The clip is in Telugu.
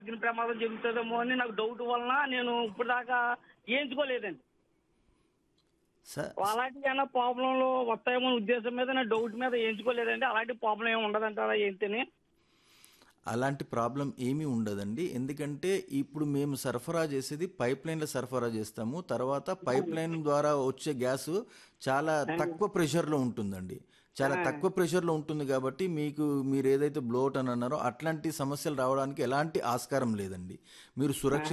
అగ్ని ప్రమాదం జరుగుతుందేమో అని నాకు డౌట్ వలన నేను ఇప్పుడు దాకా చేయించుకోలేదండి సార్ అలాంటి ఏమైనా ప్రాబ్లంలు వస్తాయేమో అనే ఉద్దేశం మీద నా డౌట్ మీద వేయించుకోలేదండి అలాంటి ప్రాబ్లం ఏమి ఉండదంటారా ఏంటని అలాంటి ప్రాబ్లం ఏమీ ఉండదండి ఎందుకంటే ఇప్పుడు మేము సరఫరా చేసేది పైప్ లైన్లో సరఫరా చేస్తాము తర్వాత పైప్ లైన్ ద్వారా వచ్చే గ్యాస్ చాలా తక్కువ ప్రెషర్లో ఉంటుందండి చాలా తక్కువ ప్రెషర్లో ఉంటుంది కాబట్టి మీకు మీరు ఏదైతే బ్లోట్ అని అన్నారో అట్లాంటి సమస్యలు రావడానికి ఎలాంటి ఆస్కారం లేదండి మీరు సురక్షిత